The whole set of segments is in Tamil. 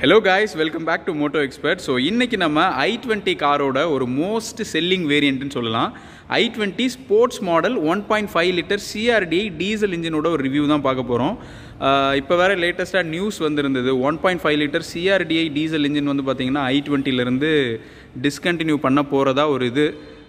hello guys welcome back to moto expert so இன்றைக்கி நம்ம ஐ டுவெண்ட்டி காரோட ஒரு மோஸ்ட் செல்லிங் வேரியண்ட்னு சொல்லலாம் i twenty sports model one point five litre CRD diesel இன்ஜினோட ஒரு ரிவ்யூ தான் பார்க்க போகிறோம் இப்போ வேறு லேட்டஸ்ட்டாக நியூஸ் வந்திருந்தது one point five litre CRDI diesel engine வந்து பார்த்திங்கன்னா ஐ டுவெண்ட்டிலேருந்து டிஸ்கண்டினியூ பண்ண போகிறதா ஒரு இது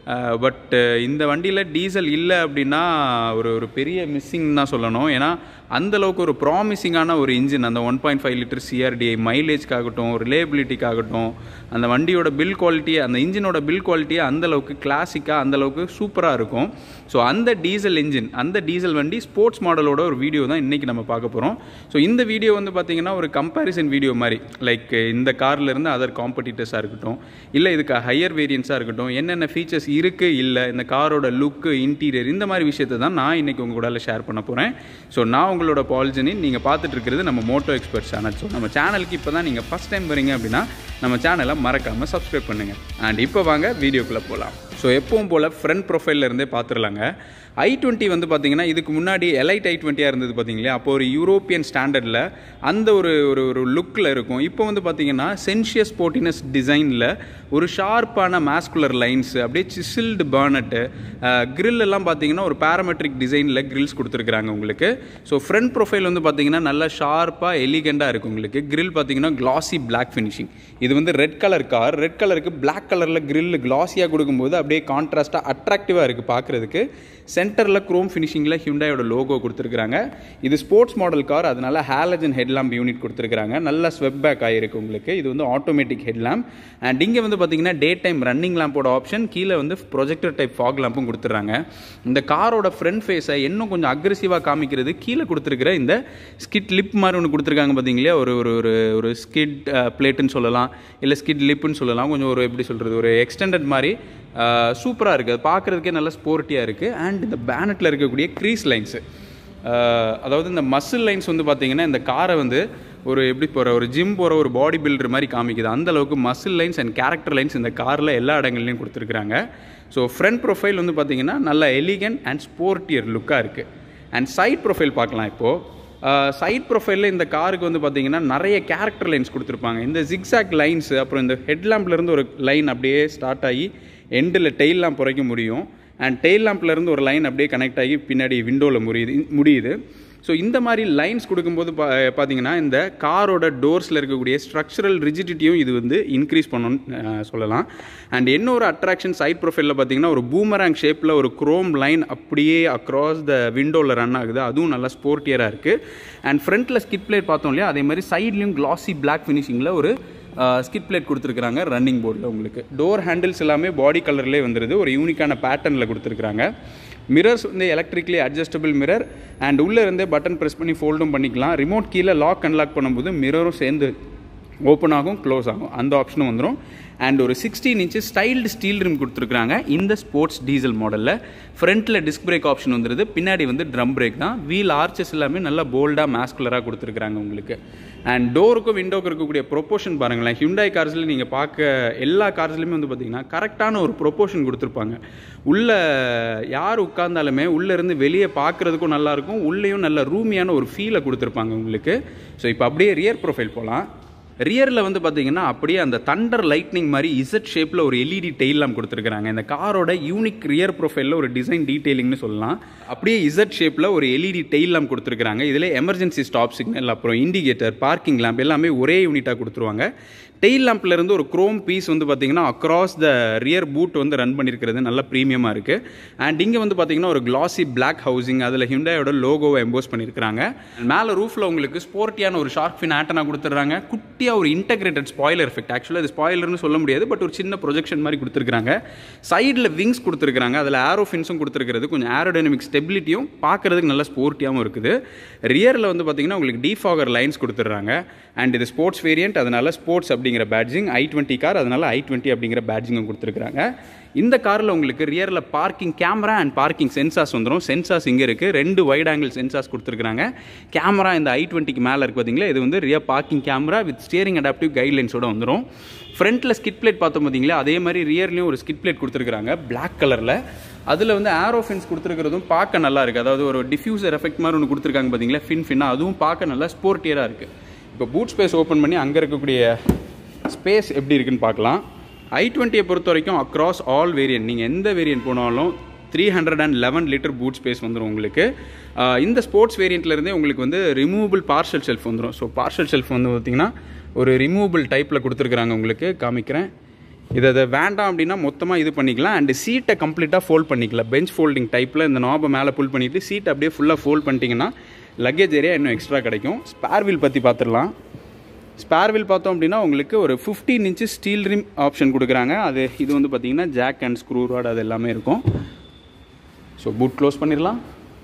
பட் இந்த வண்டியில் டீசல் இல்லை அப்படின்னா ஒரு ஒரு பெரிய மிஸ்ஸிங் தான் சொல்லணும் ஏன்னா அந்தளவுக்கு ஒரு ப்ராமிசிங்கான ஒரு இன்ஜின் அந்த one point five litre CRDI மைலேஜ்க்காகட்டும் ரிலேபிலிட்டிக்காகட்டும் அந்த வண்டியோட பில் குவாலிட்டி அந்த இன்ஜினோட பில் குவாலிட்டி அந்தளவுக்கு கிளாசிக்காக அந்தளவுக்கு சூப்பராக இருக்கும் ஸோ அந்த டீசல் இன்ஜின் அந்த டீசல் வண்டி ஸ்போர்ட்ஸ் மாடலோட ஒரு வீடியோ தான் இன்றைக்கி நம்ம பார்க்க போகிறோம் ஸோ இந்த வீடியோ வந்து பார்த்திங்கன்னா ஒரு கம்பேரிசன் வீடியோ மாதிரி லைக் இந்த கார்லேருந்து அதர் காம்படிட்டர்ஸாக இருக்கட்டும் இல்லை இதுக்கு ஹையர் வேரியன்ஸாக இருக்கட்டும் என்னென்ன ஃபீச்சர்ஸ் இருக்குது இல்லை இந்த காரோட லுக்கு இன்டீரியர் இந்த மாதிரி விஷயத்தை தான் நான் இன்றைக்கி உங்கள் கூட ஷேர் பண்ண போகிறேன் ஸோ நான் உங்களோட பால்ஜனின் நீங்கள் பார்த்துட்டு இருக்கிறது நம்ம மோட்டோ எக்ஸ்பர்ட் சேனல் ஸோ நம்ம சேனலுக்கு இப்போ தான் நீங்கள் ஃபஸ்ட் டைம் வரீங்க அப்படின்னா நம்ம சேனலை மறக்காமல் சப்ஸ்கிரைப் பண்ணுங்கள் அண்ட் இப்போ வாங்க வீடியோக்குள்ளே போகலாம் ஸோ எப்பவும் போல் ஃப்ரண்ட் ப்ரொஃபைலில் இருந்தே பார்த்துடலாங்க ஐ டுவெண்ட்டி வந்து பார்த்திங்கன்னா இதுக்கு முன்னாடி எலைட் ஐ டுவெண்ட்டியாக இருந்தது பார்த்தீங்களா அப்போ ஒரு யூரோப்பியன் ஸ்டாண்டர்டில் அந்த ஒரு ஒரு ஒரு லுக்கில் இருக்கும் இப்போ வந்து பார்த்திங்கன்னா சென்ஷியஸ் ஸ்போர்ட்டினஸ் டிசைனில் ஒரு ஷார்ப்பான மேஸ்குலர் லைன்ஸ் அப்படியே சிசில்டு பேர்னட்டு கிரில் எல்லாம் பார்த்தீங்கன்னா ஒரு பேராமெட்ரிக் டிசைனில் கிரில்ஸ் கொடுத்துருக்குறாங்க உங்களுக்கு ஸோ ஃப்ரண்ட் ப்ரொஃபைல் வந்து பார்த்தீங்கன்னா நல்லா ஷார்ப்பாக எலிகெண்டாக இருக்குது உங்களுக்கு கிரில் பார்த்தீங்கன்னா கிளாசி பிளாக் ஃபினிஷிங் இது வந்து ரெட் கலர் கார் ரெட் கலருக்கு பிளாக் கலரில் கிரில் கிளாஸியாக கொடுக்கும்போது அப்படியே கான்ட்ராஸ்ட்டாக அட்ராக்டிவாக இருக்குது பார்க்குறதுக்கு சென்டரில் க்ரோம் ஃபினிஷிங்கில் ஹியூண்டாயோட லோகோ கொடுத்துருக்குறாங்க இது ஸ்போர்ட்ஸ் மாடல் கார் அதனால ஹேலஜன் ஹெட்லாம்ப் யூனிட் கொடுத்துருக்குறாங்க நல்ல ஸ்வெப் பேக் ஆகிருக்கு உங்களுக்கு இது வந்து ஆட்டோமேட்டிக் ஹெட்லாம்ப் அண்ட் இங்கே வந்து பார்த்தீங்கன்னா டே டைம் ரன்னிங் லேம்போட ஆப்ஷன் கீழே வந்து ப்ரொஜெக்டர் டைப் ஃபாக் லேம்பும் கொடுத்துட்றாங்க இந்த காரோட ஃப்ரண்ட் ஃபேஸை இன்னும் கொஞ்சம் அக்ரெசிவாக காமிக்கிறது கீழே கொடுத்துருக்கிற இந்த ஸ்கிட் லிப் மாதிரி ஒன்று கொடுத்துருக்காங்க பார்த்தீங்களா ஒரு ஒரு ஒரு ஒரு ஸ்கிட் பிளேட்டுன்னு சொல்லலாம் இல்லை ஸ்கிட் லிப்புன்னு சொல்லலாம் கொஞ்சம் ஒரு எப்படி சொல்கிறது ஒரு எக்ஸ்டெண்டட் மாதிரி சூப்பராக இருக்குது அது பார்க்குறதுக்கே நல்ல ஸ்போர்ட்டியாக இருக்குது அண்ட் இந்த பேனட்டில் இருக்கக்கூடிய க்ரீஸ் லைன்ஸு அதாவது இந்த மசில் லைன்ஸ் வந்து பார்த்திங்கன்னா இந்த காரை வந்து ஒரு எப்படி போகிற ஒரு ஜிம் போகிற ஒரு பாடி பில்டர் மாதிரி காமிக்குது அந்த அளவுக்கு muscle lines and character lines இந்த காரில் எல்லா இடங்கள்லையும் கொடுத்துருக்குறாங்க ஸோ ஃப்ரண்ட் ப்ரொஃபைல் வந்து பார்த்திங்கன்னா நல்ல எலிகன் அண்ட் ஸ்போர்ட்டியர் லுக்காக இருக்குது அண்ட் சைட் ப்ரொஃபைல் பார்க்கலாம் இப்போது சைட் ப்ரொஃபைலில் இந்த காருக்கு வந்து பார்த்திங்கன்னா நிறைய கேரக்டர் லைன்ஸ் கொடுத்துருப்பாங்க இந்த ஜிக்ஸாக் லைன்ஸ் அப்புறம் இந்த ஹெட்லாம்ப்லேருந்து ஒரு லைன் அப்படியே ஸ்டார்ட் ஆகி எண்டில் டெய்ல் லேம்ப் குறைக்க முடியும் அண்ட் டெய்ல் லேம்ப்லேருந்து ஒரு லைன் அப்படியே கனெக்ட் ஆகி பின்னாடி விண்டோவில் முடியுது முடியுது ஸோ இந்த மாதிரி லைன்ஸ் கொடுக்கும்போது பா பார்த்தீங்கன்னா இந்த காரோட டோர்ஸில் இருக்கக்கூடிய ஸ்ட்ரக்சரல் ரிஜிடிட்டியும் இது வந்து இன்க்ரீஸ் பண்ணணும்னு சொல்லலாம் அண்ட் இன்னொரு அட்ராக்ஷன் சைட் ப்ரொஃபைலில் பார்த்தீங்கன்னா ஒரு பூமராங் ஷேப்பில் ஒரு க்ரோம் லைன் அப்படியே அக்ராஸ் த விண்டோவில் ரன் ஆகுது அதுவும் நல்லா ஸ்போர்ட்டியராக இருக்குது அண்ட் ஃப்ரண்ட்டில் ஸ்கிட் பிளேட் பார்த்தோம் இல்லையா அதே மாதிரி சைட்லேயும் கிளாசி பிளாக் ஃபினிஷிங்கில் ஒரு ஸ்கிட் பிளேட் கொடுத்துருக்குறாங்க ரன்னிங் போர்டில் உங்களுக்கு டோர் ஹேண்டில்ஸ் எல்லாமே பாடி கலர்லேயே வந்துடுது ஒரு யூனிக்கான பேட்டர்னில் கொடுத்துருக்குறாங்க மிரர்ஸ் வந்து எலக்ட்ரிக்லி அட்ஜஸ்டபிள் மிரர் அண்ட் உள்ளே இருந்தே பட்டன் ப்ரெஸ் பண்ணி ஃபோல்டும் பண்ணிக்கலாம் ரிமோட் கீழே லாக் அன்லாக் பண்ணும்போது மிரரும் சேர்ந்து ஓப்பன் ஆகும் க்ளோஸ் ஆகும் அந்த ஆப்ஷனும் வந்துடும் அண்ட் ஒரு sixteen inches styled steel rim கொடுத்துருக்குறாங்க இந்த ஸ்போர்ட்ஸ் டீசல் மாடலில் ஃப்ரண்ட்டில் டிஸ்க் பிரேக் ஆப்ஷன் வந்துருது பின்னாடி வந்து ட்ரம் பிரேக் தான் வீல் ஆர்ச்சஸ் எல்லாமே நல்லா போல்டாக மேஸ்குலராக கொடுத்துருக்குறாங்க உங்களுக்கு அண்ட் டோருக்கும் விண்டோக்கும் இருக்கக்கூடிய ப்ரொப்போஷன் பாருங்களேன் ஹியூண்டாய் கார்ஸில் நீங்கள் பார்க்க எல்லா கார்ஸ்லையுமே வந்து பார்த்திங்கன்னா கரெக்டான ஒரு ப்ரொப்போஷன் கொடுத்துருப்பாங்க உள்ளே யார் உட்கார்ந்தாலுமே உள்ளேருந்து வெளியே பார்க்குறதுக்கும் நல்லாயிருக்கும் உள்ளேயும் நல்ல ரூமியான ஒரு ஃபீலை கொடுத்துருப்பாங்க உங்களுக்கு ஸோ இப்போ அப்படியே ரியர் ப்ரொஃபைல் போகலாம் ரியரில் வந்து பார்த்தீங்கன்னா அப்படியே அந்த தண்டர் லைட்னிங் மாதிரி இசட் ஷேப்பில் ஒரு எல்இடி டெய்லாம் கொடுத்துருக்காங்க இந்த காரோட யூனிக் ரியர் ப்ரொஃபைலில் ஒரு டிசைன் டீட்டெயிலிங்னு சொல்லலாம் அப்படியே இசட் ஷேப்பில் ஒரு எல்இடி டெய்லாம் கொடுத்துருக்காங்க இதில் எமர்ஜென்சி ஸ்டாப் சிக்னல் அப்புறம் இண்டிகேட்டர் பார்க்கிங் லேம்ப் எல்லாமே ஒரே யூனிட்டாக கொடுத்துருவாங்க டெயில் லேம்ப்லேருந்து ஒரு க்ரோம் பீஸ் வந்து பார்த்தீங்கன்னா அக்ராஸ் த ரியர் பூட் வந்து ரன் பண்ணியிருக்கிறது நல்ல ப்ரீமியமாக இருக்குது அண்ட் இங்கே வந்து பார்த்தீங்கன்னா ஒரு கிளாசி பிளாக் ஹவுசிங் அதில் ஹிண்டாயோட லோகோவை எம்போஸ் பண்ணியிருக்காங்க மேலே ரூஃபில் உங்களுக்கு ஸ்போர்ட்டியான ஒரு ஷார்க் ஃபின் ஆட்டனா கொடுத்துட்றாங்க குட்டியாக ஒரு இன்டகிரேட்டட் ஸ்பாய்லர் எஃபெக்ட் ஆக்சுவலாக அது ஸ்பாய்லர்னு சொல்ல முடியாது பட் ஒரு சின்ன ப்ரொஜெக்ஷன் மாதிரி கொடுத்துருக்காங்க சைடில் விங்ஸ் கொடுத்துருக்காங்க அதில் ஆரோ ஃபின்ஸும் கொடுத்துருக்கிறது கொஞ்சம் ஏரோடைனமிக் ஸ்டெபிலிட்டியும் பார்க்குறதுக்கு நல்ல ஸ்போர்ட்டியாகவும் இருக்குது ரியரில் வந்து பார்த்தீங்கன்னா உங்களுக்கு டிஃபாகர் லைன்ஸ் கொடுத்துட்றாங்க அண்ட் இது ஸ்போர்ட்ஸ் வேரியன்ட் அதனால் ஸ்போர்ட்ஸ் அப்படிங்கிற பேட்ஜிங் ஐ டுவெண்ட்டி கார் அதனால் ஐ டுவெண்ட்டி அப்படிங்கிற பேட்ஜிங்கும் கொடுத்துருக்காங்க இந்த காரில் உங்களுக்கு ரியரில் parking camera and parking sensors வந்துடும் சென்சார்ஸ் இங்கே இருக்குது ரெண்டு வைட் ஆங்கிள் சென்சார்ஸ் கொடுத்துருக்காங்க கேமரா இந்த ஐ டுவெண்ட்டிக்கு மேலே இருக்குது பார்த்தீங்களா இது வந்து rear parking camera with steering adaptive கைட்லைன்ஸோட வந்துடும் ஃப்ரண்ட்டில் ஸ்கிட் பிளேட் பார்த்தோம் பார்த்தீங்களா அதே மாதிரி ரியர்லேயும் ஒரு ஸ்கிட் பிளேட் கொடுத்துருக்காங்க பிளாக் கலரில் அதில் வந்து ஆரோ ஃபின்ஸ் கொடுத்துருக்கிறதும் பார்க்க நல்லா இருக்குது அதாவது ஒரு டிஃப்யூசர் எஃபெக்ட் மாதிரி ஒன்று கொடுத்துருக்காங்க பார்த்தீங்களா ஃபின் ஃபின்னா அதுவும் பார்க்க நல்லா ஸ்போர்ட்டியராக இருக்குது இப்போ பூட் ஸ்பேஸ் ஓப்பன் பண்ணி அங்கே இருக்கக்கூடிய ஸ்பேஸ் எப்படி இருக்குன்னு பார்க்கலாம் ஐ டுவெண்ட்டியை பொறுத்த வரைக்கும் அக்ராஸ் ஆல் வேரியன்ட் நீங்கள் எந்த வேரியன்ட் போனாலும் three hundred and eleven litre boot space வந்துடும் உங்களுக்கு ஆஹ் இந்த ஸ்போர்ட்ஸ் வேரியண்ட்லேருந்தே உங்களுக்கு வந்து ரிமூவபிள் பார்ஷல் ஷெல்ஃப் வந்துடும் ஸோ பார்ஷல் ஷெல்ஃப் வந்து பார்த்திங்கன்னா ஒரு ரிமூவபிள் டைப்பில் கொடுத்துருக்குறாங்க உங்களுக்கு காமிக்கிறேன் இதை அதை வேண்டாம் அப்படின்னா மொத்தமாக இது பண்ணிக்கலாம் அண்ட் சீட்டை கம்ப்ளீட்டாக ஃபோல்ட் பண்ணிக்கலாம் பெஞ்ச் ஃபோல்டிங் டைப்பில் இந்த நாபை மேலே புல் பண்ணிவிட்டு சீட் அப்படியே ஃபுல்லாக ஃபோல்ட் பண்ணிட்டீங்கன்னா லக்கேஜ் ஏரியா இன்னும் எக்ஸ்ட்ரா கிடைக்கும் ஸ்பேர் வீல் பற்றி பார்த்துடலாம் ஸ்பேர் வீல் பார்த்தோம் அப்படின்னா உங்களுக்கு ஒரு fifteen inch steel rim option கொடுக்குறாங்க அது இது வந்து பார்த்தீங்கன்னா ஜாக் அண்ட் ஸ்க்ரூ ராட் அது எல்லாமே இருக்கும் ஸோ பூட் க்ளோஸ் பண்ணிடலாம்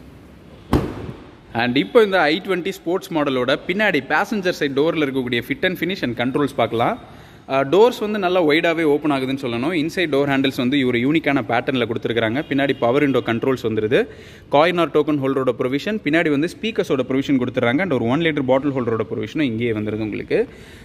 அண்ட் இப்போ இந்த ஐ டுவெண்ட்டி ஸ்போர்ட்ஸ் மாடலோட பின்னாடி பேசஞ்சர் சைட் டோரில் இருக்கக்கூடிய fit and finish and controls பார்க்கலாம் டோர்ஸ் வந்து நல்லா ஒய்டாகவே ஓப்பன் ஆகுதுன்னு சொல்லணும் இன்சைட் டோர் ஹேண்டில்ஸ் வந்து ஒரு யூனிக்கான பேட்டர்னில் கொடுத்துருக்காங்க பின்னாடி பவர் விண்டோ கண்ட்ரோல்ஸ் வந்துருது காயின் ஆர் டோக்கன் ஹோல்டரோட ப்ரொவிஷன் பின்னாடி வந்து ஸ்பீக்கர்ஸோட ப்ரொவிஷன் கொடுத்துறாங்க அண்ட் ஒரு ஒன் லிட்டர் பாட்டில் ஹோல்டரோட ப்ரொவிஷனும் இங்கேயே வந்துருது உங்களுக்கு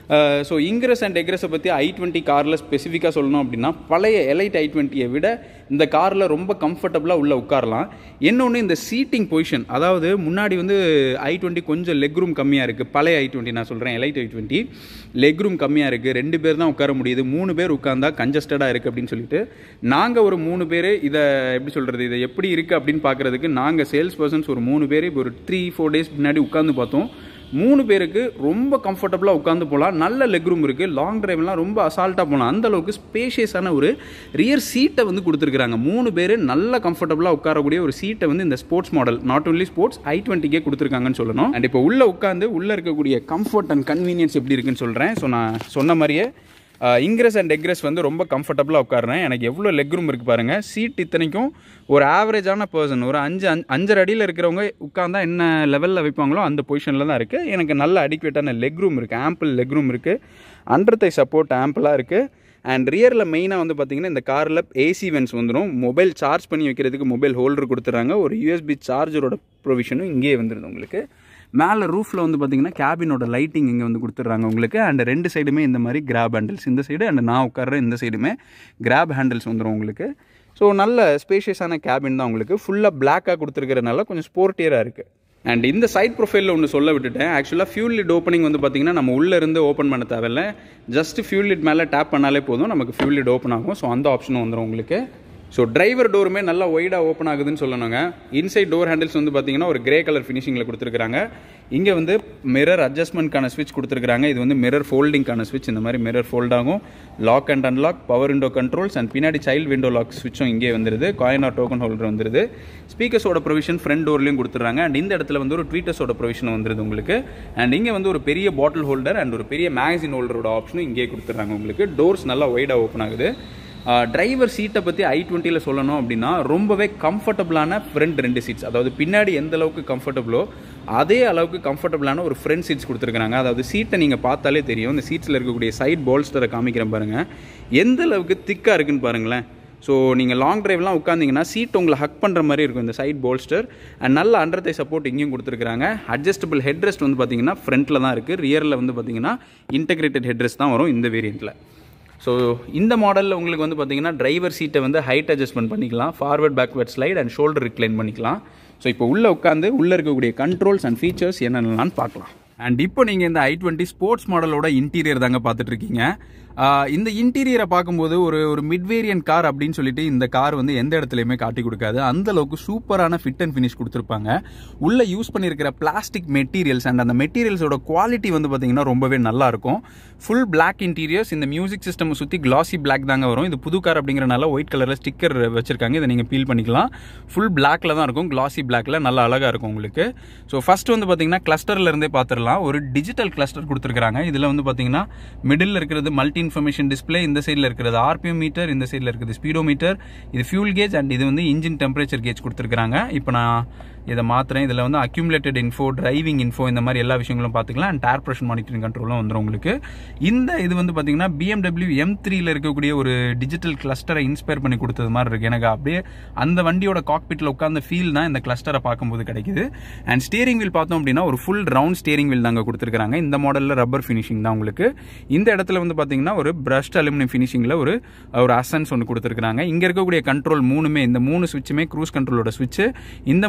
ஸோ இங்கிரஸ் அண்ட் எக்ரஸை பற்றி ஐ டுவெண்ட்டி காரில் ஸ்பெசிஃபிக்காக சொல்லணும் அப்படின்னா பழைய எலைட் ஐ டுவெண்ட்டியை விட இந்த காரில் ரொம்ப கம்ஃபர்டபுளாக உள்ளே உட்காரலாம் இன்னொன்று இந்த சீட்டிங் பொசிஷன் அதாவது முன்னாடி வந்து ஐ டுவெண்ட்டி கொஞ்சம் லெக் ரூம் கம்மியாக இருக்குது பழைய ஐ டுவெண்ட்டி நான் சொல்கிறேன் elite i twenty leg room கம்மியாக இருக்குது ரெண்டு பேர் தான் உட்கார முடியுது மூணு பேர் உட்காந்தா கஞ்சஸ்டடாக இருக்குது அப்படின்னு சொல்லிட்டு நாங்கள் ஒரு மூணு பேர் இதை எப்படி சொல்கிறது இதை எப்படி இருக்குது அப்படின்னு பார்க்குறதுக்கு நாங்கள் சேல்ஸ் பர்சன்ஸ் ஒரு மூணு பேர் இப்போ ஒரு த்ரீ ஃபோர் டேஸ் முன்னாடி உட்காந்து பார்த்தோம் மூணு பேருக்கு ரொம்ப கம்ஃபர்டபுளாக உட்காந்து போகலாம் நல்ல லெக் ரூம் இருக்குது லாங் டிரைவ்லாம் ரொம்ப அசால்ட்டாக போகலாம் அந்த அளவுக்கு ஸ்பேஷியஸான ஒரு ரியர் சீட்டை வந்து கொடுத்துருக்குறாங்க மூணு பேர் நல்ல கம்ஃபர்டபுளாக உட்காரக்கூடிய ஒரு சீட்டை வந்து இந்த sports model not only sports i டுவெண்ட்டிக்கே கொடுத்துருக்காங்கன்னு சொல்லணும் அண்ட் இப்போ உள்ளே உட்காந்து உள்ளே இருக்கக்கூடிய கம்ஃபர்ட் அண்ட் கன்வீனியன்ஸ் எப்படி இருக்குன்னு சொல்கிறேன் ஸோ நான் சொன்ன மாதிரியே இங்கிரஸ் அண்ட் எக்ரஸ் வந்து ரொம்ப கம்ஃபர்டபுளாக உட்காருறேன் எனக்கு எவ்வளோ லெக் ரூம் இருக்குது பாருங்கள் சீட் இத்தனைக்கும் ஒரு ஆவரேஜான பர்சன் ஒரு அஞ்சு அஞ்சு அஞ்சரை அடியில் இருக்கிறவங்க உட்காந்தா என்ன லெவலில் வைப்பாங்களோ அந்த பொசிஷனில் தான் இருக்குது எனக்கு நல்ல அடிக்வேட்டான லெக் ரூம் இருக்குது ஆம்பிள் லெக் ரூம் இருக்குது அண்டர் தை சப்போர்ட் ஆம்பிளாக இருக்குது அண்ட் ரியரில் மெயினாக வந்து பார்த்தீங்கன்னா இந்த காரில் ஏசி வென்ஸ் வந்துடும் மொபைல் சார்ஜ் பண்ணி வைக்கிறதுக்கு மொபைல் ஹோல்டர் கொடுத்துட்றாங்க ஒரு யூஎஸ்பி சார்ஜரோட ப்ரொவிஷனும் இங்கேயே வந்துடுது உங்களுக்கு மேலே ரூஃபில் வந்து பார்த்தீங்கன்னா கேபினோட லைட்டிங் இங்கே வந்து கொடுத்துட்றாங்க உங்களுக்கு அண்ட் ரெண்டு சைடுமே இந்த மாதிரி கிராப் ஹேண்டில்ஸ் இந்த சைடு அண்ட் நான் உட்கார்ற இந்த சைடுமே கிராப் ஹேண்டில்ஸ் வந்துடும் உங்களுக்கு ஸோ நல்ல ஸ்பேஷியஸான கேபின் தான் உங்களுக்கு ஃபுல்லாக பிளாக்காக கொடுத்துருக்கிறனால கொஞ்சம் ஸ்போர்ட்டியராக இருக்குது அண்ட் இந்த சைட் ப்ரொஃபைலில் ஒன்று சொல்ல விட்டுட்டேன் ஆக்சுவலாக ஃபியூல் லிட் ஓப்பனிங் வந்து பார்த்தீங்கன்னா நம்ம உள்ளே இருந்து ஓப்பன் பண்ண தேவையில்ல ஜஸ்ட் ஃபியூல் லிட் மேலே டேப் பண்ணாலே போதும் நமக்கு ஃபியூல் லிட் ஓப்பன் ஆகும் ஸோ அந்த ஆப்ஷனும் வந்துடும் உங்களுக்கு ஸோ டிரைவர் டோருமே நல்லா ஒய்டாக ஓப்பன் ஆகுதுன்னு சொல்லணுங்க இன்சைட் டோர் ஹேண்டில்ஸ் வந்து பார்த்தீங்கன்னா ஒரு கிரே கலர் ஃபினிஷிங்கில் கொடுத்துருக்காங்க இங்கே வந்து மிரர் அட்ஜஸ்ட்மெண்ட்கான ஸ்விட்ச் கொடுத்துருக்காங்க இது வந்து மிரர் ஃபோல்டிங்கான ஸ்விட்ச் இந்த மாதிரி மிரர் ஃபோல்ட் ஆகும் lock and unlock power window controls and பின்னாடி சைல்டு விண்டோ லாக் ஸ்விட்சும் இங்கே வந்துருது காயின் ஆர் டோக்கன் ஹோல்டர் வந்துருது ஸ்பீக்கர்ஸோட ப்ரொவிஷன் ஃப்ரண்ட் டோர்லையும் கொடுத்துறாங்க அண்ட் இந்த இடத்துல வந்து ஒரு ட்வீட்டர்ஸோட ப்ரொவிஷன் வந்துருது உங்களுக்கு அண்ட் இங்கே வந்து ஒரு பெரிய பாட்டில் ஹோல்டர் அண்ட் ஒரு பெரிய மேகசின் ஹோல்டரோட ஆப்ஷனும் இங்கே கொடுத்துறாங்க உங்களுக்கு டோர்ஸ் நல்லா ஒய்டாக ஓப்பன் ஆகுது டிரைவர் சீட்டை பற்றி ஐ டுவெண்ட்டியில் சொல்லணும் அப்படின்னா ரொம்பவே கம்ஃபர்டபுளான ஃப்ரண்ட் ரெண்டு சீட்ஸ் அதாவது பின்னாடி எந்த அளவுக்கு கம்ஃபர்டபுளோ அதே அளவுக்கு கம்ஃபர்டபுளான ஒரு ஃப்ரண்ட் சீட்ஸ் கொடுத்துருக்காங்க அதாவது சீட்டை நீங்கள் பார்த்தாலே தெரியும் இந்த சீட்ஸில் இருக்கக்கூடிய சைட் பால்ஸ்டரை காமிக்கிறேன் பாருங்கள் எந்த அளவுக்கு திக்காக இருக்குன்னு பாருங்களேன் ஸோ நீங்கள் லாங் டிரைவ்லாம் உட்காந்திங்கன்னா சீட் உங்களை ஹக் பண்ணுற மாதிரி இருக்கும் இந்த சைட் போல்ஸ்டர் அண்ட் நல்ல அண்டர் தை சப்போர்ட் இங்கேயும் கொடுத்துருக்காங்க அட்ஜஸ்டபிள் ஹெட்ரெஸ்ட் வந்து பார்த்தீங்கன்னா ஃப்ரண்ட்டில் தான் இருக்குது ரியரில் வந்து பார்த்தீங்கன்னா இன்டெகிரேட்டட் ஹெட்ரெஸ்ட் தான் வரும் இந்த வேரியண்ட்டில் ஸோ இந்த மாடலில் உங்களுக்கு வந்து பார்த்தீங்கன்னா டிரைவர் சீட்டை வந்து ஹைட் அட்ஜஸ்ட்மெண்ட் பண்ணிக்கலாம் forward backward slide and shoulder recline பண்ணிக்கலாம் ஸோ இப்போ உள்ளே உட்காந்து உள்ளே இருக்கக்கூடிய கண்ட்ரோல்ஸ் அண்ட் ஃபீச்சர்ஸ் என்னென்னலான்னு பார்க்கலாம் அண்ட் இப்போ நீங்கள் இந்த ஐ டுவெண்ட்டி ஸ்போர்ட்ஸ் மாடலோட இன்டீரியர் தாங்க பார்த்துட்டு இருக்கீங்க ஆஹ் இந்த இன்டீரியரை பார்க்கும்போது ஒரு ஒரு மிட் வேரியன்ட் கார் அப்படின்னு சொல்லிட்டு இந்த கார் வந்து எந்த இடத்துலையுமே காட்டி கொடுக்காது அந்த அளவுக்கு சூப்பரான ஃபிட் அண்ட் ஃபினிஷ் கொடுத்துருப்பாங்க உள்ள யூஸ் பண்ணியிருக்கிற பிளாஸ்டிக் மெட்டீரியல்ஸ் அண்ட் அந்த மெட்டீரியல்ஸோட குவாலிட்டி வந்து பார்த்தீங்கன்னா ரொம்பவே நல்லா இருக்கும் ஃபுல் பிளாக் இன்டீரியர்ஸ் இந்த மியூசிக் சிஸ்டம் சுற்றி கிளாசி பிளாக் தாங்க வரும் இது புது கார் அப்படிங்கிறனால ஒயிட் கலரில் ஸ்டிக்கர் வச்சிருக்காங்க இதை நீங்கள் பீல் பண்ணிக்கலாம் ஃபுல் பிளாக்ல தான் இருக்கும் கிளாசி பிளாக்ல நல்லா அழகாக இருக்கும் உங்களுக்கு ஸோ ஃபர்ஸ்ட் வந்து பார்த்தீங்கன்னா கிளஸ்டர்ல இருந்தே பார்த்துடலாம் ஒரு டிஜிட்டல் கிளஸ்டர் கொடுத்துருக்காங்க இதில் வந்து பார்த்தீங்கன்னா மிடில் இருக்கிறது மல்டி இன்ஃபர்மேஷன் டிஸ்பிளே இந்த சைடில் இருக்கிறது ஆர்பிஎம் மீட்டர் இந்த சைடில் இருக்கிறது ஸ்பீடோ மீட்டர் இது ஃபியூல் கேஜ் அண்ட் இது வந்து இன்ஜின் டெம்பரேச்சர் கேஜ் கொடுத்துருக்காங்க இப்போ நான் இதை மாத்திரேன் இதில் வந்து அக்யூமுலேட்டட் இன்ஃபோ டிரைவிங் இன்ஃபோ இந்த மாதிரி எல்லா விஷயங்களும் பார்த்துக்கலாம் அண்ட் டயர் ப்ரெஷர் மானிட்டரிங் கண்ட்ரோலும் வந்துடும் உங்களுக்கு இந்த இது வந்து பார்த்தீங்கன்னா பிஎம்டபிள்யூ எம் த்ரீல இருக்கக்கூடிய ஒரு டிஜிட்டல் கிளஸ்டரை இன்ஸ்பயர் பண்ணி கொடுத்தது மாதிரி இருக்கு எனக்கு அப்படியே அந்த வண்டியோட காக்பிட்டில் உட்கார்ந்த ஃபீல் தான் இந்த கிளஸ்டரை பார்க்கும்போது கிடைக்குது அண்ட் ஸ்டியரிங் வீல் பார்த்தோம் அப்படின்னா ஒரு ஃபுல் ரவுண்ட் ஸ்டியரிங் வீல் தாங்க கொடுத்துருக்காங்க இந்த மாடலில் ரப்பர் ஃபினிஷிங் தான் உங்களுக்கு இந்த இடத்துல வந்து பார்த்தீங்கன்னா ஒரு பிரஷ்ட் அலுமினியம் ஃபினிஷிங்கில் ஒரு ஒரு அசன்ஸ் ஒன்று கொடுத்துருக்காங்க இங்கே இருக்கக்கூடிய கண்ட்ரோல் மூணுமே இந்த மூணு சுவிட்சுமே க்ரூஸ் கண்ட்ரோலோட சுவிட்ச் இந்த மூணு சுவிட்சுமே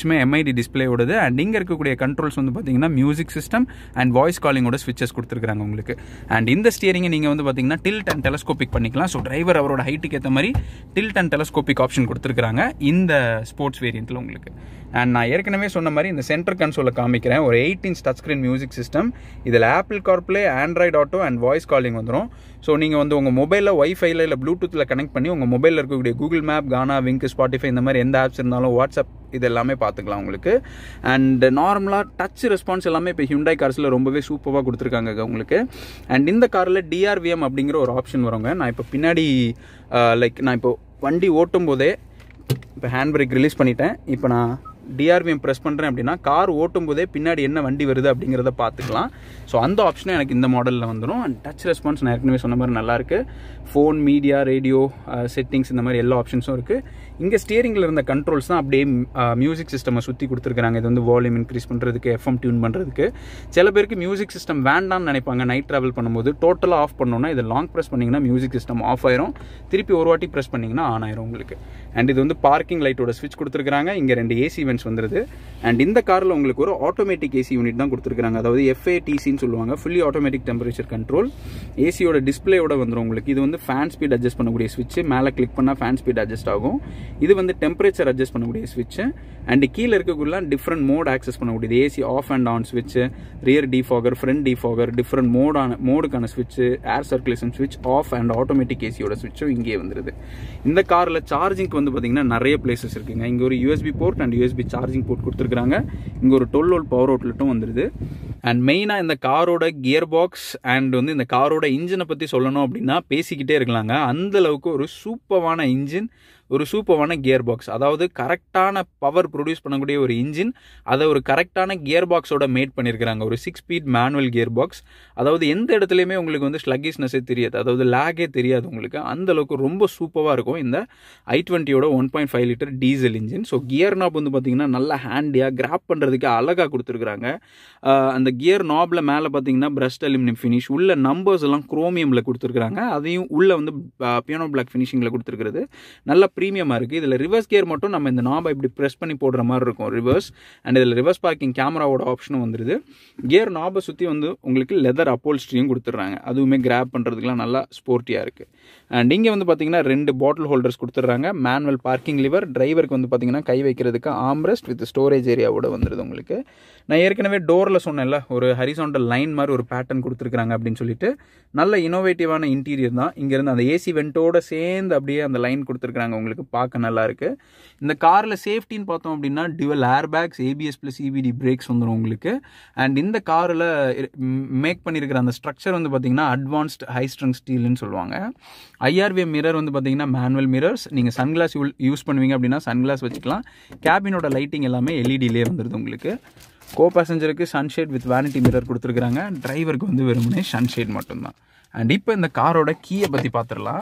ஸ்விட்சுமே எம்ஐடி டிஸ்பிளேயோடது அண்ட் இங்கே இருக்கக்கூடிய கண்ட்ரோல்ஸ் வந்து பார்த்தீங்கன்னா மியூசிக் சிஸ்டம் அண்ட் வாய்ஸ் காலிங்கோட ஸ்விட்சஸ் கொடுத்துருக்காங்க உங்களுக்கு அண்ட் இந்த ஸ்டியரிங்கை நீங்கள் வந்து பார்த்தீங்கன்னா டில்ட் அண்ட் டெலஸ்கோபிக் பண்ணிக்கலாம் ஸோ டிரைவர் அவரோட ஹைட்டுக்கு ஏற்ற மாதிரி டில்ட் அண்ட் டெலஸ்கோபிக் ஆப்ஷன் கொடுத்துருக்காங்க இந்த ஸ்போர்ட்ஸ் வேரியண்ட்டில் உங்களுக்கு அண்ட் நான் ஏற்கனவே சொன்ன மாதிரி இந்த சென்டர் கன்சோலில் காமிக்கிறேன் ஒரு eight inch touch screen music system இதில் Apple CarPlay Android Auto and voice calling வந்துடும் ஸோ நீங்கள் வந்து உங்கள் மொபைலில் ஒய்ஃபைல இல்லை ப்ளூடூத்தில் கனெக்ட் பண்ணி உங்கள் மொபைலில் இருக்கக்கூடிய Google map Gaana Wynk Spotify இந்த மாதிரி எந்த ஆப்ஸ் இருந்தாலும் வாட்ஸ்அப் இது எல்லாமே பார்த்துக்கலாம் உங்களுக்கு அண்ட் நார்மலாக டச் ரெஸ்பான்ஸ் எல்லாமே இப்போ ஹியூண்டாய் கார்ஸில் ரொம்பவே சூப்பராக கொடுத்துருக்காங்க உங்களுக்கு அண்ட் இந்த காரில் டிஆர்விஎம் அப்படிங்கிற ஒரு ஆப்ஷன் வருங்க நான் இப்போ பின்னாடி லைக் நான் இப்போ வண்டி ஓட்டும் போதே இப்போ ஹேண்ட் பிரேக் ரிலீஸ் பண்ணிட்டேன் இப்போ நான் டிஆர்விஎம் ப்ரெஸ் பண்ணுறேன் அப்படின்னா கார் ஓட்டும் போதே பின்னாடி என்ன வண்டி வருது அப்படிங்கிறத பார்த்துக்கலாம் ஸோ அந்த ஆப்ஷனும் எனக்கு இந்த மாடலில் வந்துடும் அண்ட் டச் ரெஸ்பான்ஸ் நான் ஏற்கனவே சொன்ன மாதிரி நல்லாயிருக்கு ஃபோன் மீடியா ரேடியோ செட்டிங்ஸ் இந்த மாதிரி எல்லா ஆப்ஷன்ஸும் இருக்குது இங்கே ஸ்டியரிங்கில் இருந்த கண்ட்ரோல்ஸ் தான் அப்படியே மியூசிக் சிஸ்டமை சுற்றி கொடுத்துருக்காங்க இது வந்து வால்யூம் இன்க்ரீஸ் பண்ணுறதுக்கு எஃப்எம் டியூன் பண்ணுறதுக்கு சில பேருக்கு மியூசிக் சிஸ்டம் வேண்டாம்னு நினைப்பாங்க நைட் ட்ராவல் பண்ணும்போது டோட்டலாக ஆஃப் பண்ணோன்னா இதை லாங் ப்ரெஸ் பண்ணிங்கன்னா மியூசிக் சிஸ்டம் ஆஃப் ஆயிரும் திருப்பி ஒரு வாட்டி ப்ரெஸ் பண்ணிங்கன்னா ஆன் ஆயிரும் உங்களுக்கு அண்ட் இது வந்து பார்க்கிங் லைட்டோட ஸ்விட்ச் கொடுத்துருக்காங்க இங்கே ரெண்டு ஏசி வென்ட்ஸ் வந்துருது அண்ட் இந்த காரில் உங்களுக்கு ஒரு ஆட்டோமேட்டிக் ஏசி யூனிட் தான் கொடுத்துருக்காங்க அதாவது எஃப்ஏடிசின்னு சொல்லுவாங்க ஃபுல்லி ஆட்டோமேட்டிக் டெம்பரேச்சர் கண்ட்ரோல் ஏசியோட டிஸ்பிளேயோட வந்துடும் உங்களுக்கு இது வந்து ஃபேன் ஸ்பீட் அட்ஜஸ்ட் பண்ணக்கூடிய ஸ்விட்ச் மேலே கிளிக் பண்ணால் ஃபேன் ஸ்பீட் அட்ஜஸ்ட் ஆகும் இது வந்து டெம்பரேச்சர் அட்ஜஸ்ட் பண்ணக்கூடிய ஸ்விட்ச் அண்ட் கீழே இருக்கக்குள்ள டிஃப்ரெண்ட் மோட் ஆக்சஸ் பண்ணக்கூடியது ஏசி ஆஃப் அண்ட் ஆன் ஸ்விட்ச் rear defogger front defogger different மோடான மோடுக்கான ஸ்விட்ச் ஏர் சர்க்குலேஷன் ஸ்விட்ச் ஆஃப் அண்ட் ஆட்டோமேட்டிக் ஏசியோட ஸ்விட்சும் இங்கே வந்துருது இந்த காரில் சார்ஜிங்க்கு வந்து பார்த்தீங்கன்னா நிறைய பிளேசஸ் இருக்குங்க இங்கே ஒரு USB port and USB charging port கொடுத்துருக்காங்க இங்கே ஒரு டுவெல் வோல்ட் பவர் அவுட்லெட்டும் வந்துருது அண்ட் மெயினாக இந்த காரோட கியர் பாக்ஸ் அண்ட் வந்து இந்த காரோட இன்ஜினை பற்றி சொல்லணும் அப்படின்னா பேசிக்கிட்டே இருக்கலாங்க அந்த அளவுக்கு ஒரு சூப்பரான இன்ஜின் ஒரு சூப்பரான கியர் பாக்ஸ் அதாவது கரெக்டான பவர் ப்ரொடியூஸ் பண்ணக்கூடிய ஒரு இன்ஜின் அதை ஒரு கரெக்டான கியர் பாக்ஸோட மேட் பண்ணியிருக்கிறாங்க ஒரு six speed manual gear box அதாவது எந்த இடத்துலையுமே உங்களுக்கு வந்து ஸ்லக்கிஷ்னஸே தெரியாது அதாவது லேகே தெரியாது உங்களுக்கு அந்த அளவுக்கு ரொம்ப சூப்பராக இருக்கும் இந்த ஐ டுவெண்ட்டியோட one point five litre diesel engine so gear knob வந்து பார்த்தீங்கன்னா நல்லா ஹேண்டியாக கிராப் பண்ணுறதுக்கு அழகாக கொடுத்துருக்குறாங்க அந்த கியர் நாபில் மேலே பார்த்தீங்கன்னா பிரஸ்ட் அலுமினியம் ஃபினிஷ் உள்ள நம்பர்ஸ் எல்லாம் குரோமியமில் கொடுத்துருக்குறாங்க அதையும் உள்ளே வந்து பியானோ பிளாக் ஃபினிஷிங்கில் கொடுத்துருக்குறது நல்ல ப்ரீமியமாக இருக்குது இதில் ரிவர்ஸ் கியர் மட்டும் நம்ம இந்த நாபை இப்படி ப்ரெஸ் பண்ணி போடுற மாதிரி இருக்கும் ரிவர்ஸ் அண்ட் இதில் ரிவர்ஸ் பார்க்கிங் கேமராவோட ஆப்ஷனும் வந்துருது கியர் நாபை சுற்றி வந்து உங்களுக்கு லெதர் அப்போல்ஸ்ட்ரியும் கொடுத்துட்றாங்க அதுவுமே கிராப் பண்ணுறதுக்குலாம் நல்லா ஸ்போர்ட்டியாக இருக்குது அண்ட் இங்கே வந்து பார்த்தீங்கன்னா ரெண்டு பாட்டில் ஹோல்டர்ஸ் கொடுத்துட்றாங்க மேனுவல் பார்க்கிங் லிவர் டிரைவருக்கு வந்து பார்த்தீங்கன்னா கை வைக்கிறதுக்கு ஆம்ரெஸ்ட் வித் ஸ்டோரேஜ் ஏரியாவோட வந்துடுது உங்களுக்கு நான் ஏற்கனவே டோரில் சொன்னேன்ல ஒரு ஹரிசாண்டல் லைன் மாதிரி ஒரு பேட்டர்ன் கொடுத்துருக்காங்க அப்படின்னு சொல்லிட்டு நல்ல இனோவேட்டிவான இன்டீரியர் தான் இங்கேருந்து அந்த ஏசி வெண்ட்டோட சேர்ந்து அப்படியே அந்த லைன் கொடுத்துருக்காங்க உங்களுக்கு பார்க்க நல்லா இருக்கு இந்த காரில் சேஃப்டின்னு பார்த்தோம் அப்படின்னா dual air bags ABS plus EBD brakes வந்துடும் உங்களுக்கு அண்ட் இந்த காரில் மேக் பண்ணியிருக்கிற அந்த ஸ்ட்ரக்சர் வந்து பார்த்தீங்கன்னா அட்வான்ஸ்ட் ஹை ஸ்ட்ரங் ஸ்டீல்னு சொல்லுவாங்க ஐஆர்விஎம் மிரர் வந்து பார்த்தீங்கன்னா மேனுவல் மிரர்ஸ் நீங்கள் சன்கிளாஸ் யூஸ் பண்ணுவீங்க அப்படின்னா சன்கிளாஸ் வச்சுக்கலாம் கேபினோட லைட்டிங் எல்லாமே எல்இடிலே வந்துடுது உங்களுக்கு கோ பேசஞ்சருக்கு சன்ஷேட் வித் வேனிட்டி மிரர் கொடுத்துருக்குறாங்க டிரைவருக்கு வந்து வெறுமனே சன்ஷேட் மட்டும்தான் அண்ட் இப்போ இந்த காரோட கீயை பற்றி பார்த்துடலாம்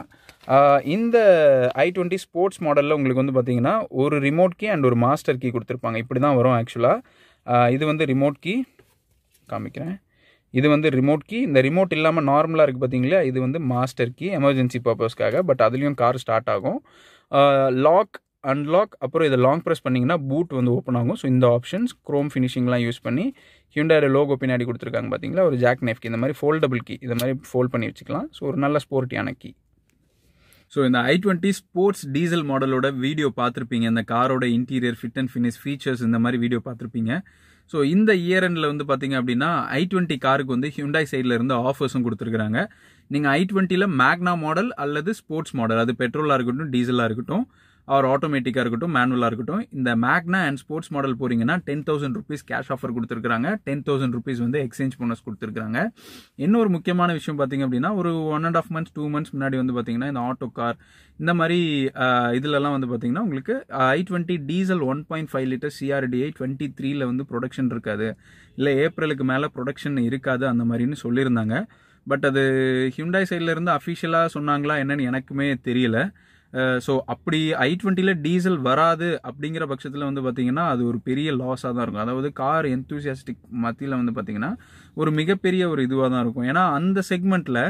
இந்த ஐ டுவெண்ட்டி ஸ்போர்ட்ஸ் மாடலில் உங்களுக்கு வந்து பார்த்தீங்கன்னா ஒரு ரிமோட் கீ அண்ட் ஒரு மாஸ்டர் கீ கொடுத்துருப்பாங்க இப்படி தான் வரும் ஆக்சுவலாக இது வந்து ரிமோட் கீ காமிக்கிறேன் இது வந்து ரிமோட் கீ இந்த ரிமோட் இல்லாமல் நார்மலாக இருக்குது பார்த்தீங்களா இது வந்து மாஸ்டர் கீ எமர்ஜென்சி பர்பஸ்க்காக பட் அதுலேயும் கார் ஸ்டார்ட் ஆகும் லாக் அன்லாக் அப்புறம் இதை லாங் ப்ரெஸ் பண்ணிங்கன்னா பூட் வந்து ஓப்பன் ஆகும் ஸோ இந்த ஆப்ஷன்ஸ் க்ரோம் ஃபினிஷிங்லாம் யூஸ் பண்ணி ஹியூண்டாயோட லோகோ பின்னாடி கொடுத்துருக்காங்க பார்த்தீங்களா ஒரு ஜாக் நெஃப்கி இந்த மாதிரி ஃபோல்டபுள் கீ இந்த மாதிரி ஃபோல்ட் பண்ணி வச்சுக்கலாம் ஸோ ஒரு நல்ல ஸ்போர்ட்டியான கீ ஸோ இந்த ஐ டுவெண்ட்டி ஸ்போர்ட்ஸ் டீசல் மாடலோட வீடியோ பார்த்துருப்பீங்க இந்த காரோட interior fit and finish features இந்த மாதிரி வீடியோ பார்த்துருப்பீங்க ஸோ இந்த இயர் எண்டில் வந்து பார்த்தீங்க அப்படின்னா ஐ டுவெண்ட்டி காருக்கு வந்து ஹியூண்டாய் சைடில் இருந்து ஆஃபர்ஸும் கொடுத்துருக்காங்க நீங்கள் ஐ டுவெண்ட்டியில் மேக்னா மாடல் அல்லது ஸ்போர்ட்ஸ் மாடல் அது பெட்ரோலாக இருக்கட்டும் டீசலாக இருக்கட்டும் ஆர் ஆட்டோமேட்டிக்காக இருக்கட்டும் மேனுவலாக இருக்கட்டும் இந்த மேக்னா அண்ட் ஸ்போர்ட்ஸ் மாடல் போறீங்கன்னா ten thousand rupees cash offer கொடுத்துருக்காங்க டென் தௌசண்ட் ருபீஸ் வந்து எக்ஸ்சேஞ்ச் போனஸ் கொடுத்துருக்காங்க இன்னொரு முக்கியமான விஷயம் பார்த்தீங்க அப்படின்னா ஒரு one and half months two months முன்னாடி வந்து பார்த்தீங்கன்னா இந்த ஆட்டோ கார் இந்த மாதிரி இதுலலாம் வந்து பார்த்தீங்கன்னா உங்களுக்கு I twenty diesel one point five litre CRDI twenty த்ரீல வந்து ப்ரொடக்ஷன் இருக்காது இல்லை ஏப்ரலுக்கு மேலே ப்ரொடக்ஷன் இருக்காது அந்த மாதிரின்னு சொல்லியிருந்தாங்க பட் அது ஹியூண்டாய் சைட்ல இருந்து அஃபிஷியலாக சொன்னாங்களா என்னன்னு எனக்குமே தெரியல ஸோ அப்படி ஐ டுவெண்ட்டியில் டீசல் வராது அப்படிங்கிற பட்சத்தில் வந்து பார்த்தீங்கன்னா அது ஒரு பெரிய லாஸாக தான் இருக்கும் அதாவது கார் எந்தூசியாஸ்டிக் மத்தியில் வந்து பார்த்தீங்கன்னா ஒரு மிகப்பெரிய ஒரு இதுவாக தான் இருக்கும் ஏன்னா அந்த செக்மெண்ட்டில்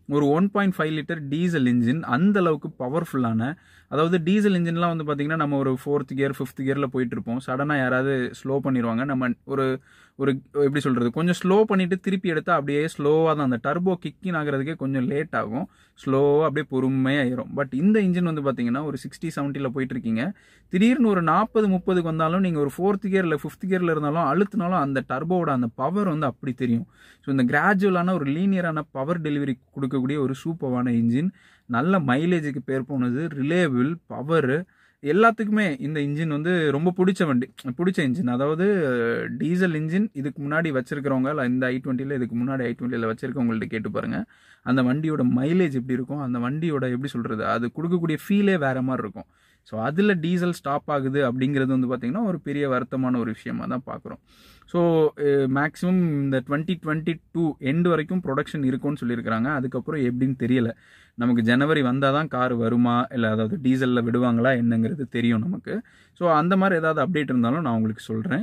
ஒரு one point five litre diesel engine அந்த அளவுக்கு பவர்ஃபுல்லான அதாவது டீசல் இன்ஜின்லாம் வந்து பார்த்தீங்கன்னா நம்ம ஒரு ஃபோர்த் கியர் ஃபிஃப்த் கியரில் போயிட்டு இருப்போம் சடனாக யாராவது ஸ்லோ பண்ணிடுவாங்க நம்ம ஒரு ஒரு எப்படி சொல்கிறது கொஞ்சம் ஸ்லோ பண்ணிவிட்டு திருப்பி எடுத்தால் அப்படியே ஸ்லோவாக தான் அந்த டர்போ கிக்கின் ஆகிறதுக்கே கொஞ்சம் லேட் ஆகும் ஸ்லோவாக அப்படியே பொறுமையாக ஏறும் பட் இந்த இன்ஜின் வந்து பார்த்தீங்கன்னா ஒரு சிக்ஸ்டி செவன்ட்டியில் போயிட்டு இருக்கீங்க திடீர்னு ஒரு நாற்பது முப்பதுக்கு வந்தாலும் நீங்கள் ஒரு ஃபோர்த் கியரில் ஃபிஃப்த் கியரில் இருந்தாலும் அழுத்தினாலும் அந்த டர்போவோட அந்த பவர் வந்து அப்படி தெரியும் ஸோ இந்த கிராஜுவலான ஒரு லீனியரான பவர் டெலிவரி கொடுக்கக்கூடிய ஒரு சூப்பரான இன்ஜின் நல்ல மைலேஜுக்கு பேர் போனது ரிலேபிள் பவரு எல்லாத்துக்குமே இந்த இன்ஜின் வந்து ரொம்ப பிடிச்ச வண்டி பிடிச்ச இன்ஜின் அதாவது டீசல் இன்ஜின் இதுக்கு முன்னாடி வச்சிருக்கிறவங்க இல்லை இந்த ஐ டுவெண்ட்டியில் இதுக்கு முன்னாடி ஐ டுவெண்ட்டியில் வச்சிருக்கவங்கள்ட்ட கேட்டு பாருங்க அந்த வண்டியோட மைலேஜ் எப்படி இருக்கும் அந்த வண்டியோட எப்படி சொல்கிறது அது கொடுக்கக்கூடிய ஃபீலே வேற மாதிரி இருக்கும் ஸோ அதில் டீசல் ஸ்டாப் ஆகுது அப்படிங்கிறது வந்து பார்த்திங்கன்னா ஒரு பெரிய வருத்தமான ஒரு விஷயமா தான் பார்க்குறோம் ஸோ மேக்ஸிமம் இந்த டுவெண்ட்டி டுவெண்ட்டி டூ எண்டு வரைக்கும் ப்ரொடக்ஷன் இருக்கும்னு சொல்லியிருக்கிறாங்க அதுக்கப்புறம் எப்படின்னு தெரியல நமக்கு ஜனவரி வந்தால் தான் கார் வருமா இல்லை அதாவது டீசலில் விடுவாங்களா என்னங்கிறது தெரியும் நமக்கு ஸோ அந்த மாதிரி ஏதாவது அப்டேட் இருந்தாலும் நான் உங்களுக்கு சொல்கிறேன்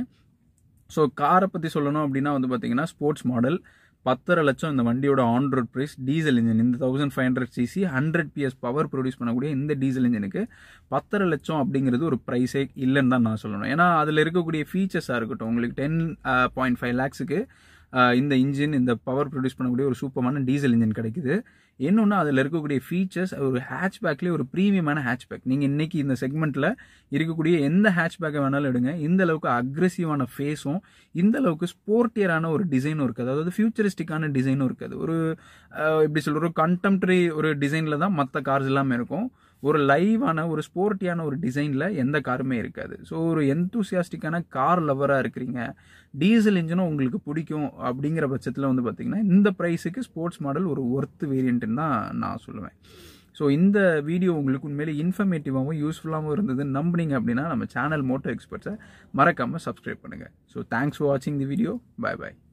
ஸோ காரை பற்றி சொல்லணும் அப்படின்னா வந்து பார்த்தீங்கன்னா ஸ்போர்ட்ஸ் மாடல் பத்தரை லட்சம் இந்த வண்டியோட on road price diesel engine இந்த thousand five hundred CC hundred PS power produce பண்ணக்கூடிய இந்த டீசல் இன்ஜினுக்கு பத்தரை லட்சம் அப்படிங்கிறது ஒரு ப்ரைஸே இல்லைன்னு தான் நான் சொல்லணும் ஏன்னா அதில் இருக்கக்கூடிய ஃபீச்சர்ஸாக இருக்கட்டும் உங்களுக்கு டென் பாயிண்ட் ஃபைவ் லேக்ஸுக்கு இந்த இன்ஜின் இந்த பவர் ப்ரொடியூஸ் பண்ணக்கூடிய ஒரு சூப்பரான டீசல் இன்ஜின் கிடைக்குது இன்னொன்று அதில் இருக்கக்கூடிய ஃபீச்சர்ஸ் ஒரு ஹேட்ச்பேக்லேயே ஒரு ப்ரீமியமான ஹேட்ச்பேக் நீங்கள் இன்றைக்கி இந்த செக்மெண்ட்டில் இருக்கக்கூடிய எந்த ஹேட்ச்பேக்கை வேணாலும் எடுங்க இந்த அளவுக்கு அக்ரெசிவான ஃபேஸும் இந்த அளவுக்கு ஸ்போர்ட்டியரான ஒரு டிசைனும் இருக்குது அதாவது ஃபியூச்சரிஸ்டிக்கான டிசைனும் இருக்குது ஒரு எப்படி சொல்கிற ஒரு கண்டெம்ப்ரரி ஒரு டிசைனில் தான் மற்ற கார்ஸ் எல்லாமே இருக்கும் ஒரு லைவான ஒரு ஸ்போர்ட்டியான ஒரு டிசைனில் எந்த காருமே இருக்காது ஸோ ஒரு எந்தூசியாஸ்டிக்கான கார் லவராக இருக்கிறீங்க டீசல் இன்ஜினும் உங்களுக்கு பிடிக்கும் அப்படிங்கிற பட்சத்தில் வந்து பார்த்தீங்கன்னா இந்த ப்ரைஸுக்கு ஸ்போர்ட்ஸ் மாடல் ஒரு ஒர்த் வேரியண்ட்டுன்னு தான் நான் சொல்லுவேன் ஸோ இந்த வீடியோ உங்களுக்கு உண்மையிலே இன்ஃபர்மேட்டிவாகவும் யூஸ்ஃபுல்லாகவும் இருந்தது நம்புனீங்க அப்படின்னா நம்ம சேனல் மோட்டோ எக்ஸ்பர்ட்ஸை மறக்காமல் சப்ஸ்கிரைப் பண்ணுங்கள் ஸோ தேங்க்ஸ் ஃபார் வாட்சிங் தி வீடியோ பாய் பாய்